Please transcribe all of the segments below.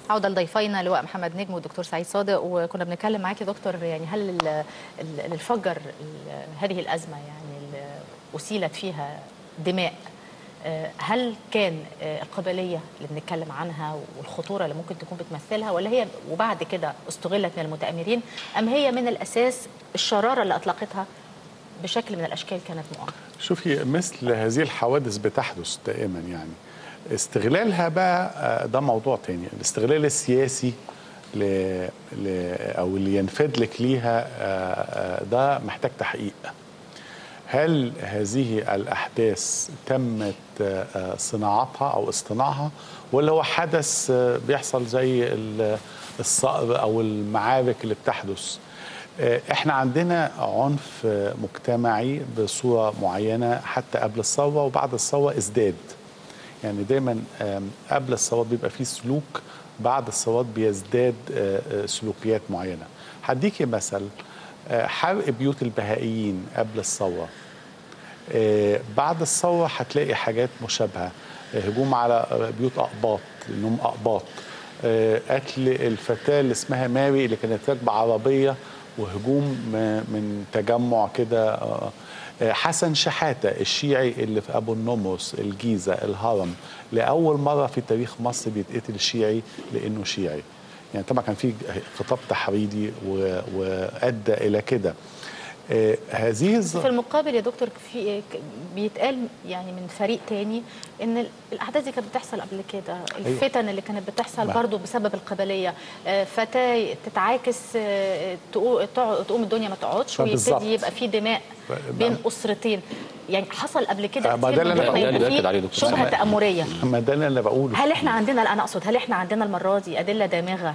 عودة لضيفينا لواء محمد نجم والدكتور سعيد صادق وكنا بنتكلم معاك يا دكتور يعني هل ال- ال- اللي فجر ال- هذه الأزمة يعني اللي أسيلت فيها دماء آه، هل كان آه، القبلية اللي بنتكلم عنها والخطورة اللي ممكن تكون بتمثلها ولا هي وبعد كده استغلت من المتآمرين أم هي من الأساس الشرارة اللي أطلقتها بشكل من الأشكال كانت مؤامرة شوفي مثل هذه الحوادث بتحدث دائما يعني استغلالها بقى آه، ده موضوع تاني الاستغلال السياسي ل... ل... او اللي ينفذ لك ليها آه، آه، ده محتاج تحقيق هل هذه الاحداث تمت آه، آه، صناعتها او اصطناعها ولا هو حدث آه، بيحصل زي ال- الصقر او المعارك اللي بتحدث آه، احنا عندنا عنف آه، مجتمعي بصوره معينه حتى قبل الثوره وبعد الثوره ازداد يعني دايما آم، قبل الثورات بيبقى فيه سلوك بعد الثورات بيزداد آه، آه، سلوكيات معينه هديكي مثل آه، حرق بيوت البهائيين قبل الثوره آه، بعد الثوره هتلاقي حاجات مشابهه آه، هجوم على آه، بيوت اقباط لانهم اقباط آه، قتل الفتاه اللي اسمها ماري اللي كانت راكبه عربيه وهجوم م- من تجمع كده آه، آه، حسن شحاته الشيعي اللي في ابو النمرس الجيزه الهرم لاول مره في تاريخ مصر بيتقتل شيعي لانه شيعي يعني طبعا كان في خطاب تحريضي و- وادى الى كده آه، هذه الظ- في المقابل يا دكتور في بيتقال يعني من فريق تاني ان ال- الاحداث دي كانت بتحصل قبل كده الفتن اللي كانت بتحصل ما- برضو بسبب القبليه آه، فتاه تتعاكس آه، تقو- تقع- تقوم الدنيا ما تقعدش ما بالظبط. ويبتدي يبقى في دماء بين اسرتين يعني حصل قبل كده آه، ما كتير ده من اللي غير أنا ما بقوله. يبقى ده اللي بيأكد عليه في دكتور شبهه تامريه ما ده اللي انا بقوله هل احنا عندنا لا انا اقصد هل احنا عندنا المره دي ادله دامغه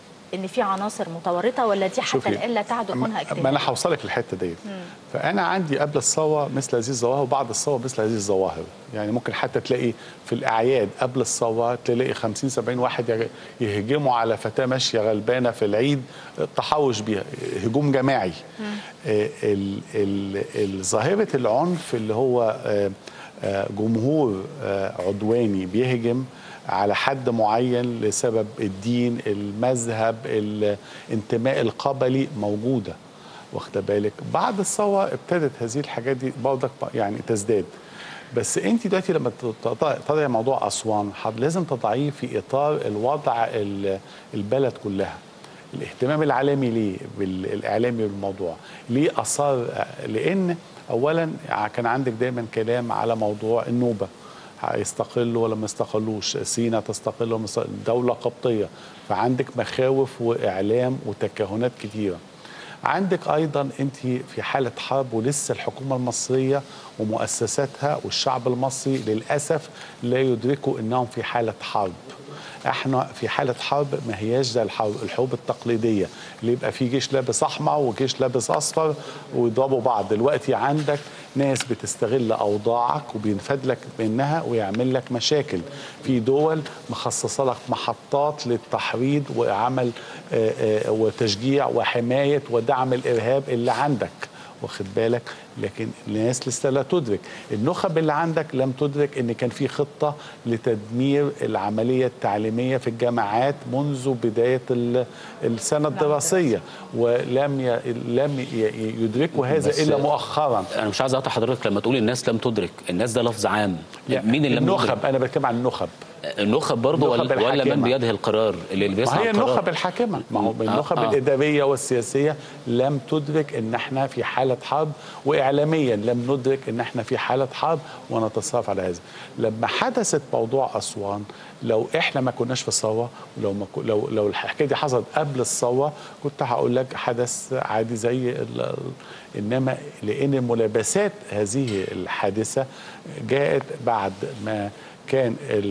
ان في عناصر متورطه ولا دي حتى شوفي، الان لا تعد كونها ما اجتهاد انا هوصلك للحته ديت فانا عندي قبل الثوره مثل هذه الظواهر وبعد الثوره مثل هذه الظواهر يعني ممكن حتى تلاقي في الاعياد قبل الثوره تلاقي 50 70 واحد يج- يهجموا على فتاه ماشيه غلبانه في العيد تحوش بيها هجوم جماعي آه، ال- ال- ال- ظاهره العنف اللي هو آه، آه، جمهور آه، عدواني بيهجم على حد معين لسبب الدين المذهب الانتماء القبلي موجوده واخده بالك بعد الثوره ابتدت هذه الحاجات دي برضك يعني تزداد بس انت دلوقتي لما تضع- تضعي موضوع اسوان حض- لازم تضعيه في اطار الوضع ال- البلد كلها الاهتمام العالمي ليه بالاعلامي بالموضوع ليه اثار لان اولا كان عندك دايما كلام على موضوع النوبه هيستقلوا ولا ما يستقلوش سينا تستقل ولا ما تستقل- دولة قبطية فعندك مخاوف وإعلام وتكهنات كتيرة عندك أيضا أنت في حالة حرب ولسه الحكومة المصرية ومؤسساتها والشعب المصري للأسف لا يدركوا أنهم في حالة حرب احنا في حالة حرب ما هياش زي الحرب الحروب التقليدية اللي يبقى في جيش لابس أحمر وجيش لابس أصفر ويضربوا بعض دلوقتي عندك ناس بتستغل أوضاعك وبينفد لك منها ويعمل لك مشاكل في دول مخصصة لك محطات للتحريض وعمل آه، آه، وتشجيع وحماية ودعم الإرهاب اللي عندك واخد بالك لكن الناس لسه لا تدرك النخب اللي عندك لم تدرك ان كان في خطه لتدمير العمليه التعليميه في الجامعات منذ بدايه ال- السنه الدراسيه ولم ي... لم ي- يدركوا هذا بس- الا مؤخرا انا مش عايز اقطع حضرتك لما تقول الناس لم تدرك الناس ده لفظ عام مين اللي لم النخب يدرك انا بتكلم عن النخب النخب برضه النخب ولا, ولا من الحاكمة. بيده القرار اللي ما بيسعى هي القرار النخب الحاكمه ما هو آه، النخب آه. الاداريه والسياسيه لم تدرك ان احنا في حاله حرب واعلاميا لم ندرك ان احنا في حاله حرب ونتصرف على هذا لما حدثت موضوع اسوان لو احنا ما كناش في الثوره ولو ما كو- لو لو الحكايه دي حصلت قبل الثوره كنت هقول لك حدث عادي زي ال- ال- انما لان ملابسات هذه الحادثه جاءت بعد ما كان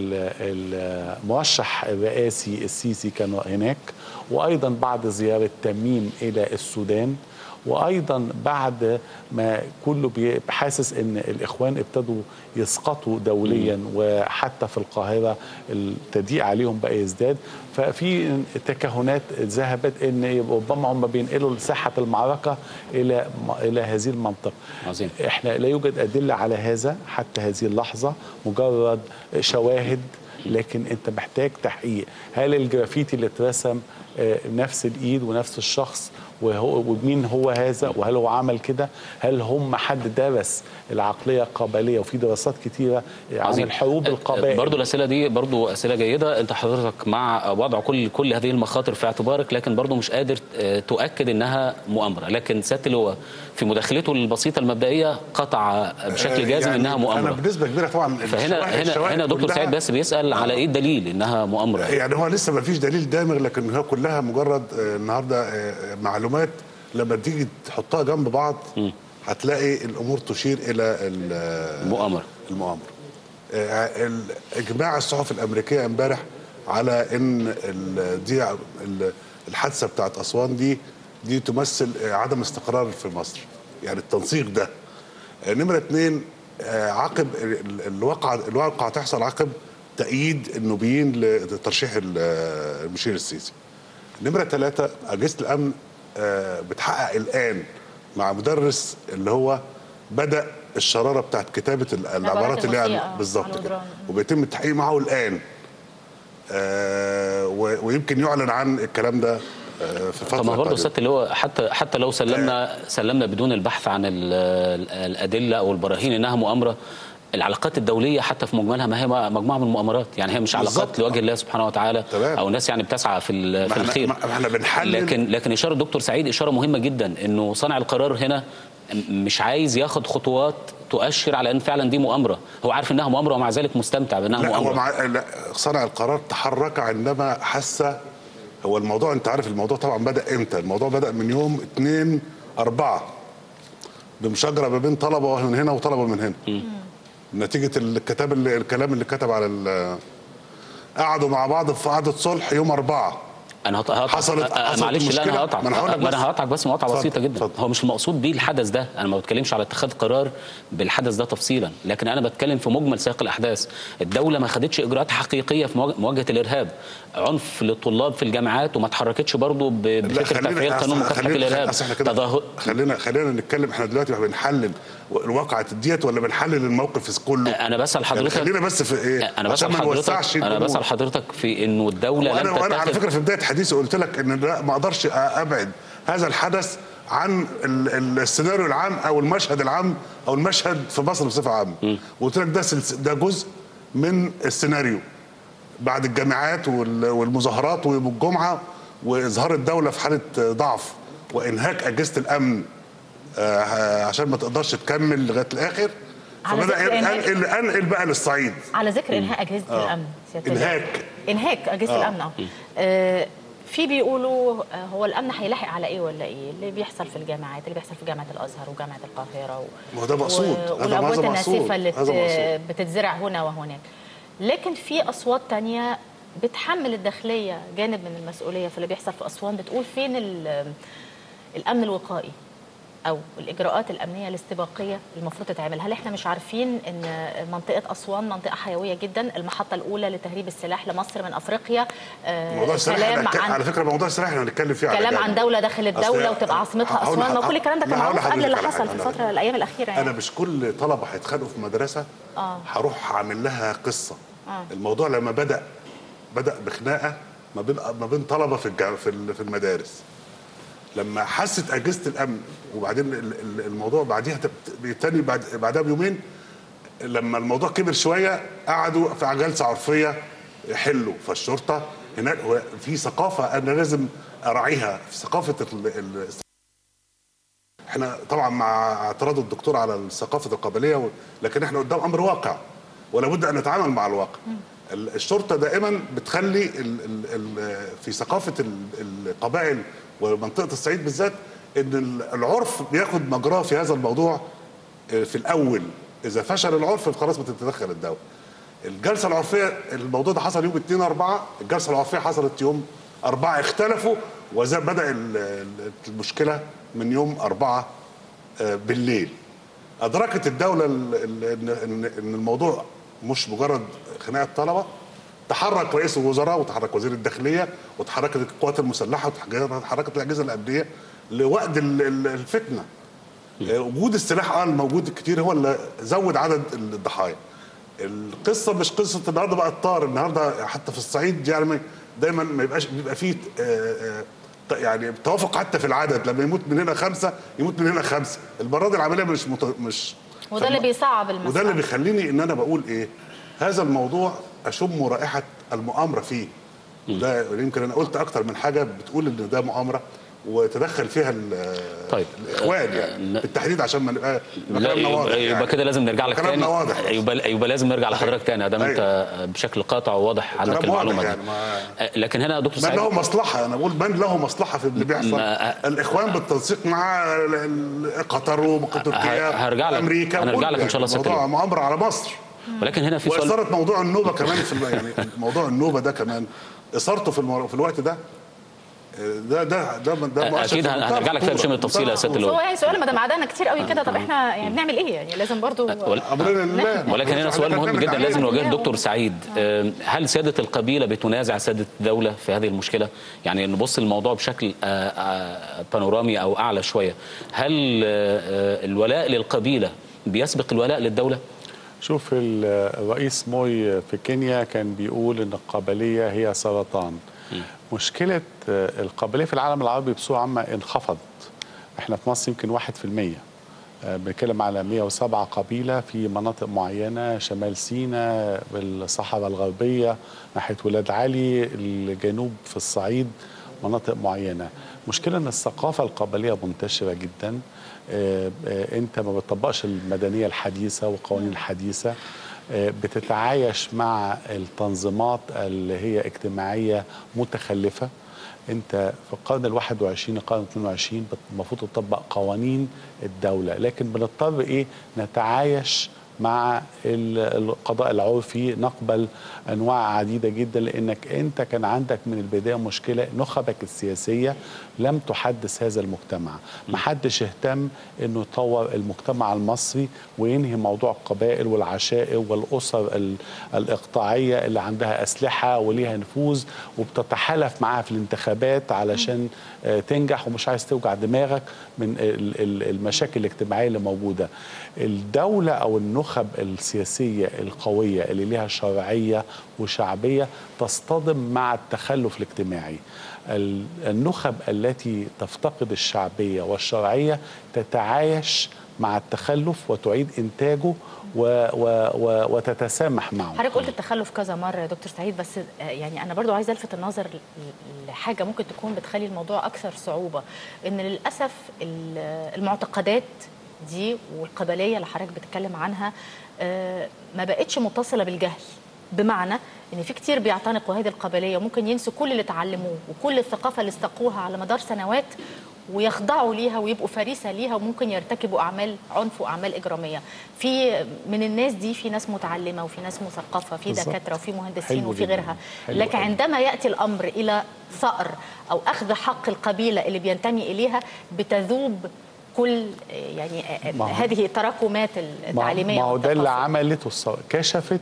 ال- المرشح الرئاسي السيسي كان هناك وايضا بعد زياره تميم الى السودان وايضا بعد ما كله بي- حاسس ان الاخوان ابتدوا يسقطوا دوليا وحتى في القاهره التضييق عليهم بقى يزداد ففي تكهنات ذهبت ان ربما هم بينقلوا ساحه المعركه الى الى هذه المنطقه عظيم. احنا لا يوجد ادله على هذا حتى هذه اللحظه مجرد شواهد لكن انت محتاج تحقيق هل الجرافيتي اللي اترسم آه، نفس الايد ونفس الشخص وهو ومين هو هذا وهل هو عمل كده هل هم حد درس العقليه القبليه وفي دراسات كتيره عن عظيم. الحروب القبائل برضو الاسئله دي برضو اسئله جيده انت حضرتك مع وضع كل كل هذه المخاطر في اعتبارك لكن برضو مش قادر آه، تؤكد انها مؤامره لكن سياده اللواء في مداخلته البسيطه المبدئيه قطع بشكل جازم يعني انها انا مؤامره بنسبه كبيره طبعا فهنا الشواهد- هنا الشواهد هنا دكتور كلها- سعيد بس بيسال على ايه الدليل انها مؤامره يعني هو لسه ما فيش دليل دامغ لكن هي كلها مجرد آه، النهارده آه، معلومات لما تيجي تحطها جنب بعض هتلاقي الامور تشير الى ال- مؤامره المؤامره. آه، ال- اجماع الصحف الامريكيه امبارح على ان ال- دي ال- الحادثه بتاعت اسوان دي دي تمثل آه، عدم استقرار في مصر. يعني التنسيق ده. آه، نمره اثنين آه، عقب ال- الواقع الواقع تحصل عقب تأييد النوبيين لترشيح ال- آه، المشير السيسي. نمرة ثلاثة أجهزة الأمن آه، بتحقق الآن مع مدرس اللي هو بدأ الشرارة بتاعت كتابة ال- العبارات اللي المسيئة هي على بالظبط كده الجدران. وبيتم التحقيق معه الآن آه، و- ويمكن يعلن عن الكلام ده آه، في فترة طب ما برضه قادمة. سياده اللواء حتى حتى لو سلمنا سلمنا بدون البحث عن ال- ال- الادله او البراهين انها مؤامره العلاقات الدوليه حتى في مجملها ما هي مجموعه من المؤامرات يعني هي مش علاقات بالظبط. لوجه الله سبحانه وتعالى تمام. او ناس يعني بتسعى في ال- ما في احنا- الخير ما احنا بنحلل لكن لكن اشاره الدكتور سعيد اشاره مهمه جدا انه صانع القرار هنا م- مش عايز ياخد خطوات تؤشر على ان فعلا دي مؤامره هو عارف انها مؤامره ومع ذلك مستمتع بانها لا هو مؤامره مع لا صانع القرار تحرك عندما حس هو الموضوع انت عارف الموضوع طبعا بدا امتى الموضوع بدا من يوم 2 4 بمشاجره ما بين طلبه من هنا وطلبه من هنا نتيجه الكتاب اللي الكلام اللي كتب على ال- قعدوا مع بعض في قعده صلح يوم أربعة انا هط- هقطع حصلت- أ- أ- حصلت معلش لا مشكلة. انا هقطعك ما أنا هقول لك ما انا بس. هقطعك بس مقاطعه اتفضل، بسيطه جدا اتفضل. هو مش المقصود بيه الحدث ده انا ما بتكلمش على اتخاذ قرار بالحدث ده تفصيلا لكن انا بتكلم في مجمل سياق الاحداث الدوله ما خدتش اجراءات حقيقيه في مواجه- مواجهه الارهاب عنف للطلاب في الجامعات وما اتحركتش برضه ب- لا بفكره تفعيل خلينا قانون مكافحه خلينا الارهاب أصل احنا كده تظاهر خلينا خلينا نتكلم احنا دلوقتي بنحلل الواقعة ديت ولا بنحلل الموقف كله انا بسال يعني حضرتك خلينا بس في ايه انا عشان بسال ما نوسعش حضرتك انا الأمور. بسال حضرتك في انه الدوله وانا لم وانا على تتخذ فكره في بدايه حديثي قلت لك ان لا ما اقدرش ابعد هذا الحدث عن ال- ال- السيناريو العام او المشهد العام او المشهد في مصر بصفه عامه وقلت لك ده سلس- ده جزء من السيناريو بعد الجامعات وال- والمظاهرات ويوم الجمعه واظهار الدوله في حاله ضعف وانهاك اجهزه الامن آه، عشان ما تقدرش تكمل لغايه الاخر على فبدا ذكر إنهاك- انقل انقل بقى للصعيد على ذكر انهاء اجهزه الامن سيادة اللواء. انهاك انهاك اجهزه آه. الامن اه آه، في بيقولوا آه، هو الامن هيلاحق على ايه ولا ايه اللي بيحصل في الجامعات اللي بيحصل في جامعه الازهر وجامعه القاهره و... ما هو ده مقصود. و... هذا- والاموات هذا مقصود. الناسفه اللي هذا ت- مقصود. بتتزرع هنا وهناك لكن في اصوات تانية بتحمل الداخليه جانب من المسؤوليه في اللي بيحصل في اسوان بتقول فين ال- الامن الوقائي او الاجراءات الامنيه الاستباقيه المفروض تتعمل هل احنا مش عارفين ان منطقه اسوان منطقه حيويه جدا المحطه الاولى لتهريب السلاح لمصر من افريقيا آه، موضوع السلاح كلام احنا- عن على فكره موضوع السلاح احنا هنتكلم فيه على كلام جنب. عن دوله داخل أصل الدوله هي- وتبقى عاصمتها هقول اسوان لح- ما كل الكلام ده كان لا، هقول معروف قبل لحضرتك اللي على حصل حاجة. في أنا- الفتره الايام الاخيره انا يعني مش كل طلبه هيتخانقوا في مدرسه آه. هروح اعمل لها قصه آه. الموضوع لما بدا بدا بخناقه ما بين ما بين طلبه في الجا- في ال- في المدارس لما حست اجهزه الامن وبعدين ال- ال- الموضوع بعديها تب- تاني بعد بعدها بيومين لما الموضوع كبر شويه قعدوا في جلسه عرفيه يحلوا فالشرطه هناك هو في ثقافه انا لازم اراعيها في ثقافه ال- ال- احنا طبعا مع اعتراض الدكتور على ثقافه القبليه و- لكن احنا قدام امر واقع ولا بد ان نتعامل مع الواقع ال- الشرطه دائما بتخلي ال ال ال في ثقافه ال- القبائل ومنطقه الصعيد بالذات ان ال- العرف بياخد مجراه في هذا الموضوع اه، في الاول اذا فشل العرف خلاص بتتدخل الدوله الجلسه العرفيه الموضوع ده حصل يوم 2 4 الجلسه العرفيه حصلت يوم 4 اختلفوا وبدا المشكله من يوم أربعة آه، بالليل أدركت الدولة ال- ال- إن إن- إن الموضوع مش مجرد خناقة طلبة تحرك رئيس الوزراء وتحرك وزير الداخلية وتحركت القوات المسلحة وتحركت الأجهزة الأمنية لوقت ال- ال- الفتنة آه، وجود السلاح اه الموجود كتير هو اللي زود عدد الضحايا القصه مش قصه النهارده بقى الطار النهارده حتى في الصعيد يعني دايما ما يبقاش بيبقى فيه آه، آه، ت- يعني توافق حتى في العدد لما يموت من هنا خمسه يموت من هنا خمسه المره دي العمليه مش مت... مش وده اللي بيصعب المسألة وده اللي بيخليني ان انا بقول ايه هذا الموضوع اشم رائحه المؤامره فيه وده يمكن انا قلت اكتر من حاجه بتقول ان ده مؤامره وتدخل فيها ال- طيب. الاخوان يعني لا. بالتحديد عشان ما نبقى يبقى لا كلامنا واضح يبقى, يعني. يبقى كده لازم نرجع لك تاني كلامنا واضح بس. يبقى يبقى لازم نرجع لحضرتك تاني ادام انت بشكل قاطع وواضح عندك كلام واضح المعلومه يعني دي ما- لكن هنا يا دكتور من سعيد له مصلحة أنا بقول من له مصلحة في اللي بيحصل ما- الإخوان بالتنسيق مع ال- ال- قطر وتركيا هرجع لك- أمريكا هنرجع لك إن شاء الله يعني موضوع ستة مؤامرة على مصر ولكن هنا في سؤال وإثارة موضوع النوبة كمان في ال- يعني موضوع النوبة ده كمان إثارته في المر... في الوقت ده ده ده ده ده مؤشر اكيد في هن- منتهى هنرجع لك فيها الخطورة. بشم التفصيل يا سياده منتهى هو اللواء يعني سؤال ما دام عددنا كتير قوي كده طب احنا يعني بنعمل ايه يعني لازم برضو ولا- أمرنا لله ولكن هنا سؤال مهم إحنا جدا بنعمل لازم إيه؟ نواجهه الدكتور سعيد آه، هل سياده القبيله بتنازع سياده الدوله في هذه المشكله؟ يعني نبص للموضوع بشكل آه، آه، بانورامي او اعلى شويه هل آه، آه، الولاء للقبيله بيسبق الولاء للدوله؟ شوف ال- الرئيس موي في كينيا كان بيقول ان القبليه هي سرطان مشكله آه، القبليه في العالم العربي بصوره عامه انخفضت احنا في مصر يمكن 1% آه، بنتكلم على 107 قبيله في مناطق معينه شمال سيناء بالصحراء الغربيه ناحيه ولاد علي الجنوب في الصعيد مناطق معينه مشكله ان الثقافه القبليه منتشره جدا آه، آه، انت ما بتطبقش المدنيه الحديثه والقوانين الحديثه آه، بتتعايش مع التنظيمات اللي هي اجتماعيه متخلفه انت في القرن الواحد وعشرين القرن 22 بت- المفروض تطبق قوانين الدوله لكن بنضطر ايه نتعايش مع ال- القضاء العرفي نقبل انواع عديده جدا لانك انت كان عندك من البدايه مشكله نخبك السياسيه لم تحدث هذا المجتمع ما حدش اهتم انه يطور المجتمع المصري وينهي موضوع القبائل والعشائر والاسر ال- الاقطاعيه اللي عندها اسلحه وليها نفوذ وبتتحالف معاها في الانتخابات علشان آه، تنجح ومش عايز توجع دماغك من ال- ال- المشاكل الاجتماعيه اللي موجوده الدوله او النخب السياسيه القويه اللي ليها شرعيه وشعبيه تصطدم مع التخلف الاجتماعي ال- النخب التي تفتقد الشعبيه والشرعيه تتعايش مع التخلف وتعيد انتاجه و و و وتتسامح معه حضرتك قلت التخلف كذا مره يا دكتور سعيد بس آه، يعني انا برضو عايزه الفت النظر ل- لحاجه ممكن تكون بتخلي الموضوع اكثر صعوبه ان للاسف ال- المعتقدات دي والقبليه اللي حضرتك بتتكلم عنها آه، ما بقتش متصله بالجهل بمعنى ان في كتير بيعتنقوا هذه القبليه وممكن ينسوا كل اللي اتعلموه وكل الثقافه اللي استقوها على مدار سنوات ويخضعوا ليها ويبقوا فريسه ليها وممكن يرتكبوا اعمال عنف واعمال اجراميه. في من الناس دي في ناس متعلمه وفي ناس مثقفه، في بالظبط. دكاتره وفي مهندسين حلو وفي جداً. غيرها. حلو لكن أوي. عندما ياتي الامر الى ثأر او اخذ حق القبيله اللي بينتمي اليها بتذوب كل يعني ما هو- هذه التراكمات ما التعليميه ما هو ده اللي والثقافية. عملته الثوره كشفت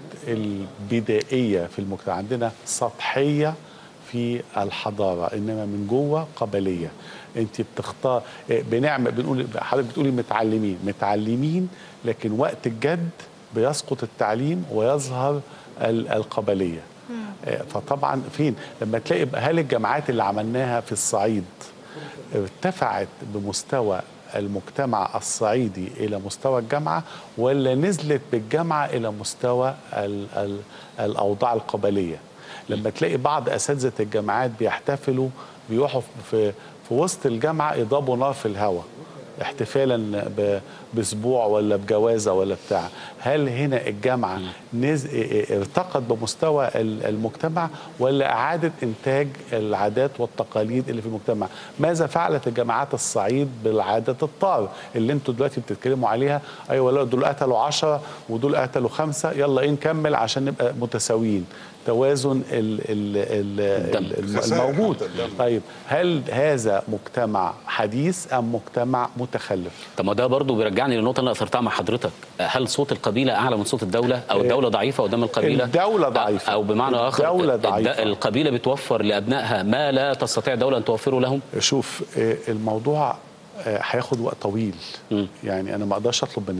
البدائيه في المجتمع عندنا سطحيه في الحضاره انما من جوه قبليه انت بتختار إيه، بنعمل بنقول حضرتك بتقولي متعلمين متعلمين لكن وقت الجد بيسقط التعليم ويظهر ال- القبليه إيه، فطبعا فين لما تلاقي بقى هل الجامعات اللي عملناها في الصعيد ارتفعت بمستوى المجتمع الصعيدي الى مستوى الجامعه ولا نزلت بالجامعه الى مستوى ال ال الاوضاع القبليه لما تلاقي بعض اساتذه الجامعات بيحتفلوا بيروحوا في في وسط الجامعه يضربوا نار في الهواء احتفالا ب- باسبوع ولا بجوازه ولا بتاع هل هنا الجامعه نز... ارتقت بمستوى ال- المجتمع ولا اعاده انتاج العادات والتقاليد اللي في المجتمع ماذا فعلت الجامعات الصعيد بالعاده الطار اللي انتوا دلوقتي بتتكلموا عليها ايوه لا دول قتلوا عشرة ودول قتلوا خمسة يلا ايه نكمل عشان نبقى متساويين توازن ال ال ال الدم. ال خسائر الموجود حتى الدم. طيب هل هذا مجتمع حديث ام مجتمع متخلف طب ما ده برضه بيرجعني للنقطه اللي انا اثرتها مع حضرتك هل صوت القبيله اعلى من صوت الدوله او الدوله ضعيفه قدام القبيله الدولة ضعيفة. او بمعنى اخر الدولة الد- ضعيفة. القبيله بتوفر لابنائها ما لا تستطيع الدوله ان توفره لهم شوف آه، الموضوع آه، هياخد وقت طويل مم. يعني انا ما اقدرش اطلب من